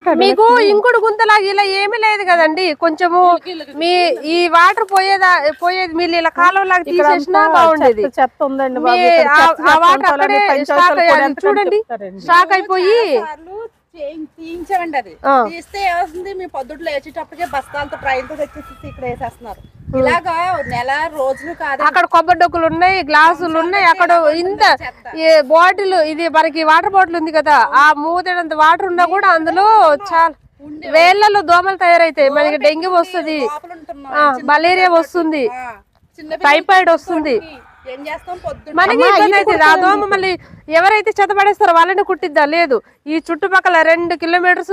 మీకు ఇంకుడు గుంతలాగా ఇలా ఏమీ లేదు కదండి కొంచెము మీ ఈ వాటర్ పోయేదా పోయేది మీరు ఇలా కాలువలాగా తీసేసినా బాగుండేది చెత్త- చెత్త ఉందండి మీ బాబు ఇక్కడ ఆ- చెత్త ఆ చెత్త వాటర్ ఉంచాలని అక్కడే పంచాయతీలు స్టాక్ కూడా అయ్యాలి ఎంతకని చూడండి చెప్తారండి. స్టాక్ అయిపోయి సార్లు చేయి- తీయించామండి అది ఆ. తీస్తే ఏమవుతుంది మీ పొద్దుట్లో లేచేటప్పటికే బస్తాలతో ట్రైన్ తో తెచ్చేసి ఇక్కడ వేసేస్తున్నారు ఇలాగా నెల రోజులు కాదు అక్కడ కొబ్బరి డొక్కులు ఉన్నాయి గ్లాసులు ఉన్నాయి అక్కడ ఇంత ఈ బాటిల్ ఇది మనకి వాటర్ బాటిల్ ఉంది కదా ఆ మూతడంత వాటర్ ఉన్నా కూడా అందులో చాలా వేళ్లలో దోమలు తయారైతాయి మనకి డెంగ్యూ వస్తుంది లోపల ఉంటున్నాం. ఆ, చిన్న మలేరియా వస్తుంది ఆ, చిన్న టైఫాయిడ్ వస్తుంది ఏం చేస్తాం పొద్దున్న మనకి ఇబ్బంది అవుతుంది ఆ దోమ మళ్ళీ ఎవరైతే చెత్తపడేస్తారో వాళ్ళని కుట్టిద్దా లేదు ఈ చుట్టుపక్కల రెండు కిలోమీటర్స్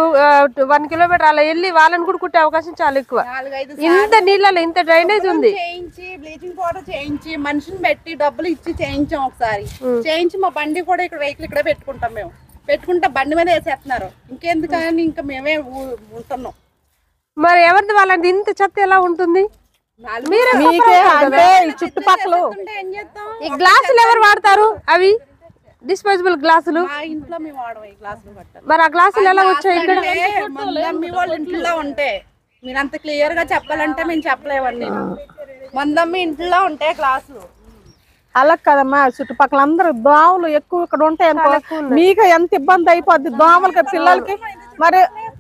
వన్ కిలోమీటర్ అలా వెళ్ళి వాళ్ళని కూడా కుట్టే అవకాశం చాలా ఎక్కువ నాలుగైదు ఇంత నీళ్ళలో ఇంత డ్రైనేజ్ ఉంది చేయించి బ్లీచింగ్ పౌడర్ చేయించి మనిషిని పెట్టి డబ్బులు ఇచ్చి చేయించాం ఒకసారి చేయించి మా బండి కూడా ఇక్కడ వెహికల్ ఇక్కడే పెట్టుకుంటాం మేము పెట్టుకుంటే బండి మీద వేసేస్తున్నారు ఇంకెందుకని ఇంకా మేమే ఊ- ఉంటున్నాం మరి ఎవరిది వాళ్ళంటే ఇంత చెత్త ఎలా ఉంటుంది నాలుగు మీరే మీకే అంటే ఈ చుట్టుపక్కల ఉంటే ఏం చేస్తాం ఈ గ్లాసులు ఎవరు వాడతారు అవి డిస్పోజబుల్ గ్లాసులు మా ఇంట్లో మేము వాడము ఈ గ్లాసులు పట్టాలి మరి ఆ గ్లాసులు ఎలా వచ్చాయి ఇక్కడ మందమ్మి వాళ్ళ ఇంట్లో ఉంటే మీరు అంత క్లియర్ గా చెప్పాలంటే మేము చెప్పలేవండి మందమ్మి ఇంట్లో ఉంటే గ్లాసులు అలా కదమ్మా చుట్టుపక్కల అందరూ దోమలు ఎక్కువ ఇక్కడ ఉంటాయి అనుకో మీకు ఎంత ఇబ్బంది అయిపోద్ది దోమలకి పిల్లలకి మరి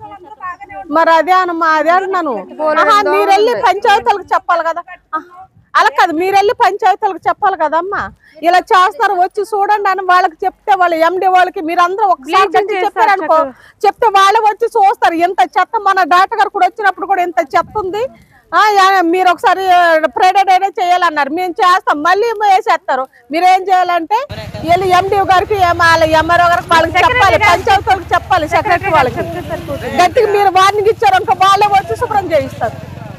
మరి అదే అనమ్మా అదే అంటున్నాను ఆహా, మీరు వెళ్ళి పంచాయతీలకు చెప్పాలి కదా ఆ, అలా కాదు మీరు వెళ్ళి పంచాయతీలకు చెప్పాలి కదమ్మా ఇలా చేస్తారు వచ్చి చూడండి అని వాళ్ళకి చెప్తే వాళ్ళ ఎండి వాళ్ళకి మీరు అందరూ ఒకసారి గట్టి చెప్పారు అనుకో చెప్తే వాళ్ళు వచ్చి చూస్తారు ఇంత చెత్త మన డాక్టర్ గారు కూడా వచ్చినప్పుడు కూడా ఇంత చెత్త ఉంది ఆ, యా- మీరు ఒకసారి ప్రైడెడ్ అయినా చేయాలన్నారు మేము చేస్తాం మళ్ళీ వేసేస్తారు మీరు ఏం చేయాలంటే వెళ్ళి ఎండి గారికి ఏం వాళ్ళ ఎంఆర్ఓ గారికి వాళ్ళకి చెప్పాలి పంచాయతీ వాళ్ళకి చెప్పాలి సెక్రటరీ వాళ్ళకి గట్టిగా మీరు వార్నింగ్ ఇచ్చారు అనుకో వాళ్ళే వచ్చి శుభ్రం చేయిస్తారు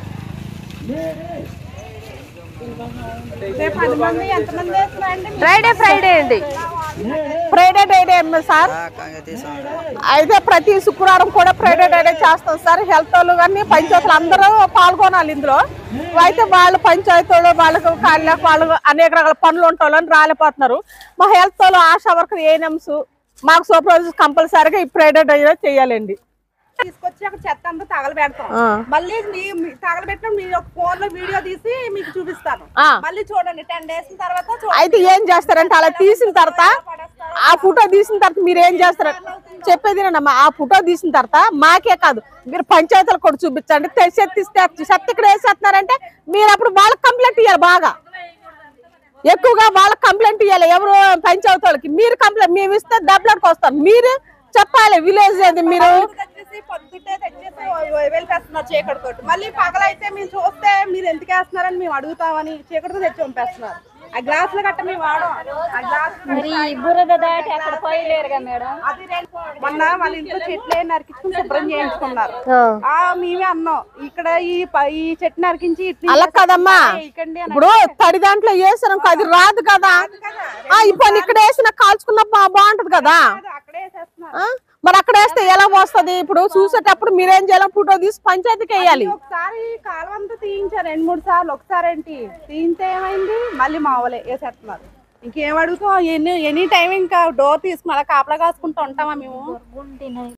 పది మంది ఎంతమంది వేస్తున్నారండి ఫ్రైడే ఫ్రైడే అండి ఫ్రైడే డైడే సార్ అయితే ప్రతి శుక్రవారం కూడా ఫ్రైడే డైడే చేస్తాం సార్ హెల్త్ వాళ్ళు కానీ పంచాయతీలు అందరూ పాల్గొనాలి ఇందులో అయితే వాళ్ళ పంచాయతీలు వాళ్ళకు కాళ్ళకు వాళ్ళు అనేక రకాల పనులు ఉంటాలని రాలేకపోతున్నారు మా హెల్త్ వాళ్ళు ఆశా వర్కర్ ఏఎన్ఎంస్ మాకు సూపర్వైజర్స్ కంపల్సరీగా ఈ ఫ్రైడే డైడే చేయాలండి తీసుకొచ్చి అక్కడ చెత్త అంతా తగలబెడతాం ఆ. మళ్ళీ మీ మీ- తగలబెట్టిన మీరు ఒక ఫోన్ లో వీడియో తీసి మీకు చూపిస్తాను ఆ. మళ్ళీ చూడండి టెన్ డేస్ తర్వాత చూడండి. అయితే ఏం చేస్తారంటే అలా తీసిన తర్వాత ఆ ఫోటో తీసిన తర్వాత మీరు ఏం చేస్తారు చెప్పేది వినండమ్మా. ఆ ఫోటో తీసిన తర్వాత మాకే కాదు మీరు పంచాయతీలు కూడా చూపించండి తె- చెత్త ఇస్తే చెత్త ఇక్కడ వేసేస్తున్నారంటే మీరు అప్పుడు వాళ్ళకి కంప్లైంట్ ఇవ్వాలి బాగా ఎక్కువగా వాళ్ళకి కంప్లైంట్ ఇవ్వాలి ఎవరు పంచాయతీ వాళ్ళకి మీరు కంప్లైంట్ మేము ఇస్తే దెబ్బలాడికి వస్తాం మీరు చెప్పాలి విలేజ్ అది మీరు తెచ్చేసి పొద్దుటే తెచ్చేసి వెళ్ళిపోతున్నారు చీకటి తోటి మళ్ళీ పగలైతే మేము చూస్తే మీరు ఎందుకు వేస్తున్నారని మేము అడుగుతామని చీకటితో తెచ్చి పంపేస్తున్నారు ఆ గ్లాసులు గట్ట మేము వాడం ఆ గ్లాస్ బురద దాటి అక్కడ పోయలేరుగా మేడం అది రెండు- మొన్న వాళ్ళ ఇంట్లో చెట్లే నరికించుకుని శుభ్రం చేయించుకున్నారు ఆ. ఆ మేమే అన్నాం ఇక్కడ ఈ ప- ఈ చెట్టు నరికించి ఇట్లా అలా కదమ్మా వేయకండి అని ఇప్పుడు తడి దాంట్లో వేసారు అది రాదు కదా ఆ ఇప్పుడు ఇక్కడ వేసిన కాల్చుకున్న బా- బాగుంటది కదా అక్కడే వేసేస్తున్నారు ఆ? మరి అక్కడ వేస్తే ఎలా వస్తది ఇప్పుడు చూసేటప్పుడు మీరేం చేయాలి ఫోటో తీసి పంచాయతీకి వేయాలి ఒకసారి కాలం అంతా తీయించారు రెండు మూడు సార్లు ఒకసారి ఏంటి తీయింతే ఏమైంది మళ్ళీ మావలే వేసేస్తున్నారు ఇంకేం అడుగుతాం ఎనీ ఎనీ టైం ఇంకా డోర్ తీసుకుని అలా కాపలా కాసుకుంటూ ఉంటామా మేము